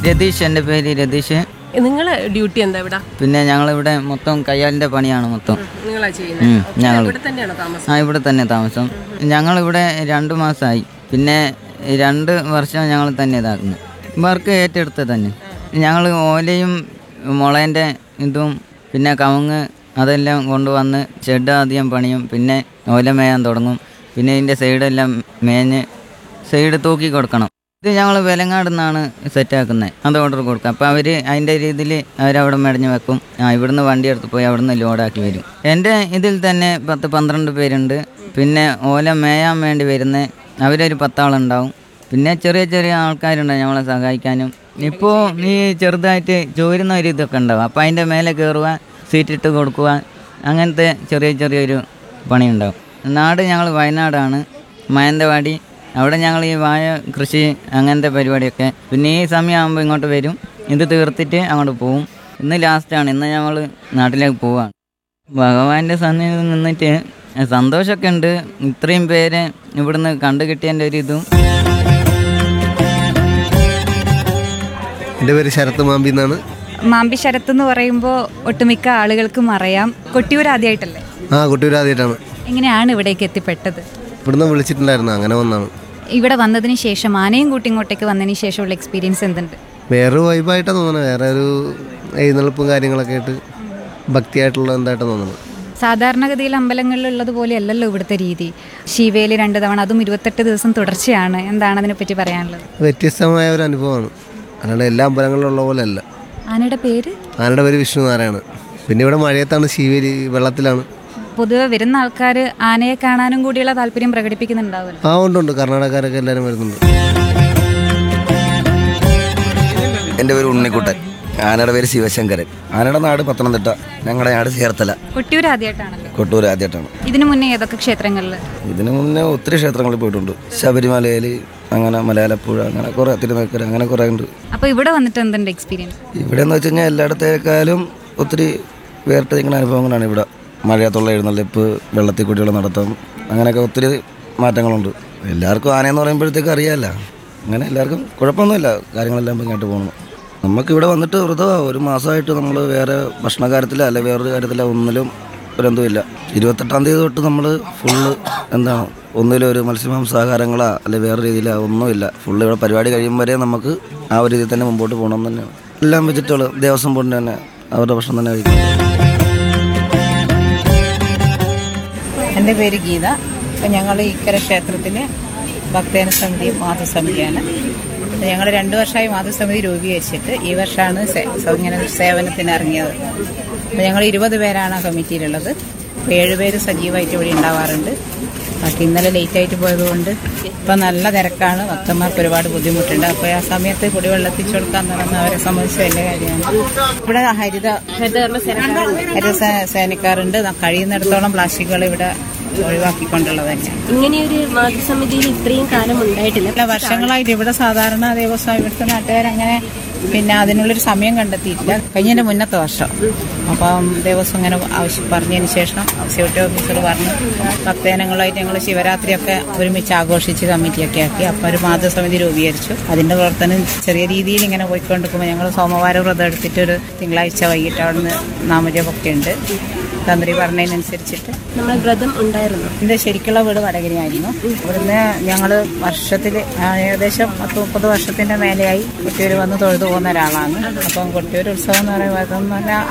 രതീഷ് എൻ്റെ പേര് രതീഷ് നിങ്ങളെ ഡ്യൂട്ടി എന്താ ഇവിടെ പിന്നെ ഞങ്ങളിവിടെ മൊത്തം കയ്യാലിൻ്റെ പണിയാണ് മൊത്തം നിങ്ങളാ ഉം, ചെയ്യുന്നത് ഞങ്ങൾ ഇവിടെ തന്നെയാണോ താമസം ആ ഇവിടെ തന്നെ താമസം ഞങ്ങളിവിടെ രണ്ട് മാസമായി പിന്നെ രണ്ട് വർഷം ഞങ്ങൾ തന്നെ ഇതാക്കുന്നത് വർക്ക് ഏറ്റെടുത്ത് തന്നെ ഞങ്ങൾ ഓലയും മുളേൻ്റെ ഇതും പിന്നെ കവുങ്ങ് അതെല്ലാം കൊണ്ടുവന്ന് ഷെഡ് ആദ്യം പണിയും പിന്നെ ഓല മേയാൻ തുടങ്ങും പിന്നെ ഇതിൻ്റെ സൈഡെല്ലാം മേഞ്ഞ് സൈഡ് തൂക്കി കൊടുക്കണം ഇത് ഞങ്ങൾ വിലങ്ങാട് നിന്നാണ് സെറ്റാക്കുന്നത് അത് ഓർഡർ കൊടുക്കുക അപ്പോൾ അവർ അതിൻ്റെ രീതിയിൽ അവരവിടെ മെടഞ്ഞ് വെക്കും ആ ഇവിടുന്ന് വണ്ടി എടുത്ത് പോയി അവിടുന്ന് ലോഡാക്കി വരും എൻ്റെ ഇതിൽ തന്നെ പത്ത് പന്ത്രണ്ട് പേരുണ്ട് പിന്നെ ഓല മേയാൻ വേണ്ടി വരുന്ന അവരൊരു പത്താളുണ്ടാവും പിന്നെ ചെറിയ ചെറിയ ആൾക്കാരുണ്ട് ഞങ്ങളെ സഹായിക്കാനും ഇപ്പോൾ ഈ ചെറുതായിട്ട് ചോരുന്ന ഒരു ഇതൊക്കെ ഉണ്ടാവും അപ്പോൾ അതിൻ്റെ മേലെ കയറുക സീറ്റിട്ട് കൊടുക്കുക അങ്ങനത്തെ ചെറിയ ചെറിയൊരു പണിയുണ്ടാവും നാട് ഞങ്ങൾ വയനാടാണ് മാനന്തവാടി അവിടെ ഞങ്ങൾ ഈ വാഴ കൃഷി അങ്ങനത്തെ പരിപാടിയൊക്കെ പിന്നെ ഈ സമയമാകുമ്പോൾ ഇങ്ങോട്ട് വരും ഇത് തീർത്തിട്ട് അങ്ങോട്ട് പോവും ഇന്ന് ലാസ്റ്റാണ് ഇന്ന് ഞങ്ങൾ നാട്ടിലേക്ക് പോവാണ് ഭഗവാന്റെ സന്നിധിയിൽ നിന്നിട്ട് സന്തോഷമൊക്കെ ഉണ്ട് ഇത്രയും പേരെ ഇവിടുന്ന് കണ്ടു കിട്ടിയതിൻ്റെ ഒരു ഇതും എൻ്റെ പേര് ശരത്ത് മാമ്പി എന്നാണ് മാമ്പി ശരത്ത് എന്ന് പറയുമ്പോൾ ഒട്ടുമിക്ക ആളുകൾക്കും അറിയാം കൊട്ടിയൂർ ആദ്യമായിട്ടല്ലേ ആ കുട്ടിയൂർ ആദ്യമായിട്ടാണ് എങ്ങനെയാണ് ഇവിടേക്ക് എത്തിപ്പെട്ടത് ഇവിടുന്ന് വിളിച്ചിട്ടുണ്ടായിരുന്നു അങ്ങനെ വന്നാണ് ഇവിടെ വന്നതിന് ശേഷം ആനയും കൂട്ടി ഇങ്ങോട്ടേക്ക് വന്നതിന് ശേഷമുള്ള എക്സ്പീരിയൻസ് എന്തുണ്ട് വേറൊരു വൈബായിട്ടാണ് തോന്നുന്നത് വേറെ ഒരു എഴുന്നള്ളിപ്പും കാര്യങ്ങളൊക്കെ ആയിട്ട് ഭക്തിയായിട്ടുള്ള എന്തായിട്ടാണ് തോന്നുന്നത് സാധാരണഗതിയിൽ അമ്പലങ്ങളിലുള്ളത് പോലെ അല്ലല്ലോ ഇവിടുത്തെ രീതി ശിവയിൽ രണ്ട് തവണ അതും ഇരുപത്തെട്ട് ദിവസം തുടർച്ചയാണ് എന്താണ് അതിനെപ്പറ്റി പറയാനുള്ളത് വ്യത്യസ്തമായ ഒരു അനുഭവമാണ് അല്ലാണ്ട് എല്ലാ അമ്പലങ്ങളിലുള്ള പോലെ അല്ല ആനയുടെ പേര് ആനയുടെ പേര് വിഷ്ണു നാരായണ പിന്നെ ഇവിടെ മഴയത്താണ് ശിവേരി വെള്ളത്തിലാണ് പൊതുവെ വരുന്ന ആൾക്കാർ ആനയെ കാണാനും കൂടിയുള്ള താല്പര്യം പ്രകടിപ്പിക്കുന്നുണ്ടാവുമല്ലോ ആ ഉണ്ട് ഉണ്ട് കർണാടകക്കാരൊക്കെ എല്ലാവരും വരുന്നുണ്ട് എൻ്റെ പേര് ഉണ്ണിക്കുട്ടൻ ആനയുടെ പേര് ശിവശങ്കരൻ ആനയുടെ നാട് പത്തനംതിട്ട ഞങ്ങളുടെ നാട് ചേർത്തല കൊട്ടിയൂർ ആദ്യമായിട്ടാണല്ലോ കൊട്ടൂർ ആദ്യമായിട്ടാണ് ഇതിനു മുന്നേ ഏതൊക്കെ ക്ഷേത്രങ്ങളിൽ ഇതിനു മുന്നേ ഒത്തിരി ക്ഷേത്രങ്ങളിൽ പോയിട്ടുണ്ട് ശബരിമലയിൽ അങ്ങനെ മലയാളപ്പുഴ അങ്ങനെ കുറേ തിരുനക്കര അങ്ങനെ കുറേ ഉണ്ട് അപ്പോൾ ഇവിടെ വന്നിട്ട് എന്തുണ്ട് എക്സ്പീരിയൻസ് ഇവിടെ എന്ന് വെച്ച് കഴിഞ്ഞാൽ എല്ലായിടത്തേക്കാളും ഒത്തിരി വേറിട്ട് നിൽക്കുന്ന അനുഭവങ്ങളാണ് ഇവിടെ മഴയത്തുള്ള എഴുന്നള്ളിപ്പ് വെള്ളത്തിൽ കൂടിയുള്ള നടത്തം അങ്ങനെയൊക്കെ ഒത്തിരി മാറ്റങ്ങളുണ്ട് എല്ലാവർക്കും ആനയെന്ന് പറയുമ്പോഴത്തേക്ക് അറിയാമല്ല അങ്ങനെ എല്ലാവർക്കും കുഴപ്പമൊന്നുമില്ല കാര്യങ്ങളെല്ലാം ഭംഗിയായിട്ട് പോകണം നമുക്ക് ഇവിടെ വന്നിട്ട് വെറുതെ ഒരു മാസമായിട്ട് നമ്മൾ വേറെ ഭക്ഷണ കാര്യത്തിലോ അല്ലെ വേറൊരു കാര്യത്തിലോ ഒന്നിലും ഒരെന്തുമില്ല ഇരുപത്തെട്ടാം തീയതി തൊട്ട് നമ്മൾ ഫുള്ള് എന്താണ് ഒന്നിലും ഒരു മത്സ്യമാംസാഹാരങ്ങളോ അല്ലെ വേറെ രീതിയിലോ ഒന്നുമില്ല ഫുള്ള് ഇവിടെ പരിപാടി കഴിയും വരെ നമുക്ക് ആ ഒരു രീതിയിൽ തന്നെ മുമ്പോട്ട് പോകണം തന്നെയാണ് എല്ലാം വെജിറ്റുകൾ ദേവസ്വം ബോർഡിന് തന്നെ അവരുടെ ഭക്ഷണം തന്നെ കഴിക്കും എൻ്റെ പേര് ഗീത അപ്പം ഞങ്ങൾ ഇക്കര ക്ഷേത്രത്തിലെ ഭക്തജന സമിതി മാതൃസമിതിയാണ് ഞങ്ങൾ രണ്ടു വർഷമായി മാതൃസമിതി രൂപീകരിച്ചിട്ട് ഈ വർഷമാണ് സേ- സ- ഇങ്ങനെ സേവനത്തിന് ഇറങ്ങിയത് അപ്പം ഞങ്ങൾ ഇരുപത് പേരാണ് ആ കമ്മിറ്റിയിലുള്ളത് അപ്പോൾ ഏഴുപേര് സജീവമായിട്ട് ഇവിടെ ഉണ്ടാവാറുണ്ട് ബാക്കി ഇന്നലെ ലേറ്റ് ആയിട്ട് പോയതുകൊണ്ട് ഇപ്പം നല്ല തിരക്കാണ് ഭക്തന്മാർക്ക് ഒരുപാട് ബുദ്ധിമുട്ടുണ്ട് അപ്പോൾ ആ സമയത്ത് കുടിവെള്ളം എത്തിച്ചു കൊടുക്കാൻ നടന്ന അവരെ സംബന്ധിച്ച് വലിയ കാര്യമാണ് ഇവിടെ ഹരിത ഹരിത സേ- സേനക്കാരുണ്ട് കഴിയുന്നിടത്തോളം പ്ലാസ്റ്റിക്കുകൾ ഇവിടെ ഒഴിവാക്കിക്കൊണ്ടുള്ളത് തന്നെ ഇങ്ങനെയൊരു മാതൃസമിതിയിൽ ഇത്രയും കാലം ഉണ്ടായിട്ടില്ല പല വർഷങ്ങളായിട്ട് ഇവിടെ സാധാരണ ദേവസ്വം ഇവിടുത്തെ നാട്ടുകാരങ്ങനെ പിന്നെ അതിനുള്ളൊരു സമയം കണ്ടെത്തിയിട്ടില്ല കഴിഞ്ഞതിന്റെ മുന്നത്തെ വർഷം അപ്പം ദേവസ്വം ഇങ്ങനെ ആവശ്യം പറഞ്ഞതിന് ശേഷം സെക്യൂരിറ്റി ഓഫീസർ പറഞ്ഞു ഭക്തജനങ്ങളുമായിട്ട് ഞങ്ങൾ ശിവരാത്രിയൊക്കെ ഒരുമിച്ച് ആഘോഷിച്ച് കമ്മിറ്റിയൊക്കെ ആക്കി അപ്പം ഒരു മാതൃസമിതി രൂപീകരിച്ചു അതിന്റെ പ്രവർത്തനം ചെറിയ രീതിയിൽ ഇങ്ങനെ പോയിക്കൊണ്ടിരിക്കുമ്പോൾ ഞങ്ങൾ സോമവാര വ്രതം എടുത്തിട്ട് ഒരു തിങ്കളാഴ്ച വൈകിട്ട് അവിടുന്ന് നാമജപമൊക്കെ ഉണ്ട് തന്ത്രി പറഞ്ഞതിനനുസരിച്ചിട്ട് നമ്മൾ വ്രതം ഉണ്ടായിരുന്നു എൻ്റെ ശരിക്കുള്ള വീട് വടകരയായിരുന്നു ഇവിടുന്ന് ഞങ്ങൾ വർഷത്തിൽ ഏകദേശം പത്ത് മുപ്പത് വർഷത്തിന്റെ മേലെയായി കൊട്ടിയൂർ വന്ന് തൊഴുതു പോകുന്ന ഒരാളാണ് അപ്പം കൊട്ടിയൂർ ഉത്സവം എന്ന് പറയുമ്പോൾ അതെന്ന് പറഞ്ഞാൽ